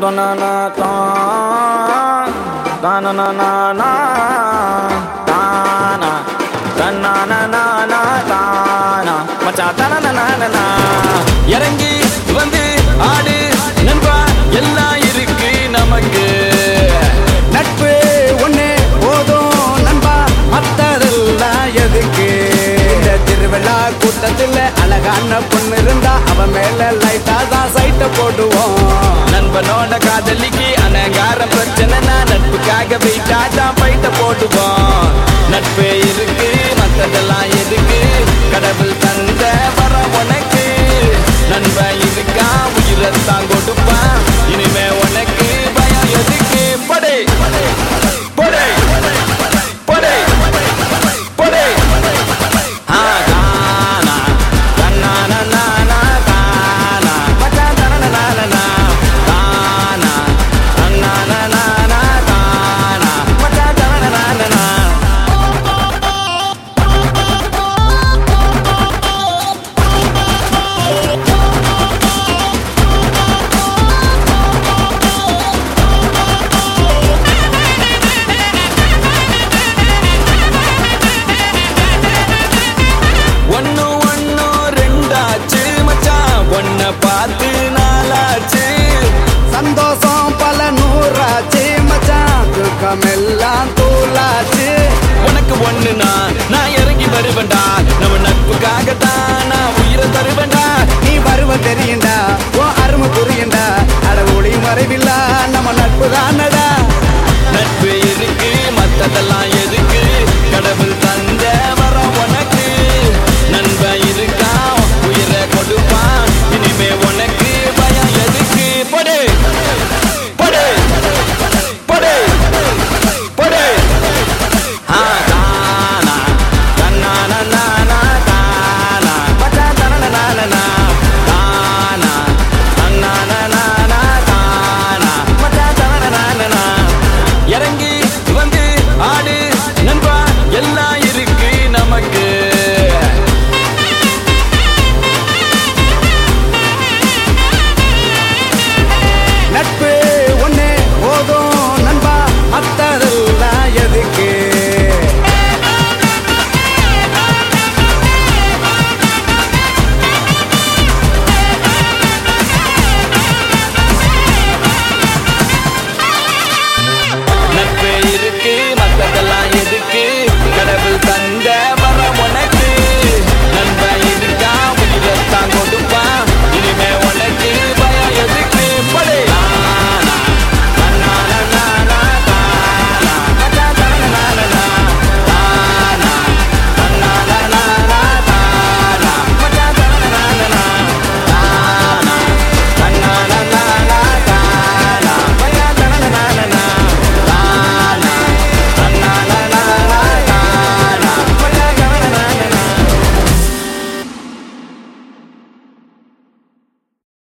தானனா தான் தானனா தானா தன்னானா தானா மச்சான் தனனா இறங்கி வந்து ஆடு நண்பா எல்லாம் இருக்கு நமக்கு நட்பு ஒண்ணு போதும் நண்பா மத்ததெல்லாம் எதுக்கு இந்த திருவிழா கூட்டத்துல அழகான பொண்ணு இருந்தா அவ மேல லைட்டா தான் சைட்ட போடுவோம் நண்பனோட காதலிக்கு அனகார பிரச்சனைனா நட்புக்காக வெயிட்டா தான் பைட்ட போட்டுவோம் நட்பு இருக்கு மத்ததெல்லாம் எதுக்கு கடவுள் தந்த வர உனக்கு நண்பன் இருக்கா உயிரத்தான் கொடுப்பான் இனிமே உனக்கு பயம் எதுக்கு படை படை படை படை ஆ தானா தன்னானா நானா தானா மச்சான் தனனனானா தானா தன்னானா நானா தானா மச்சான் தனனனானா ஒன்னு ஒன்னு ரெண்டாச்சு மச்சான் ஒன்ன பார்த்து நாளாச்சு சந்தோஷம் பல நூறாச்சு மச்சான் துக்கம் எல்லாம் தூளாச்சு உனக்கு ஒண்ணுனா நான் இறங்கி வருவேன்டா நம்ம நட்புக்காக தான் நான் உயிரை தருவேன்டா நீ வருவ தெரியுண்டா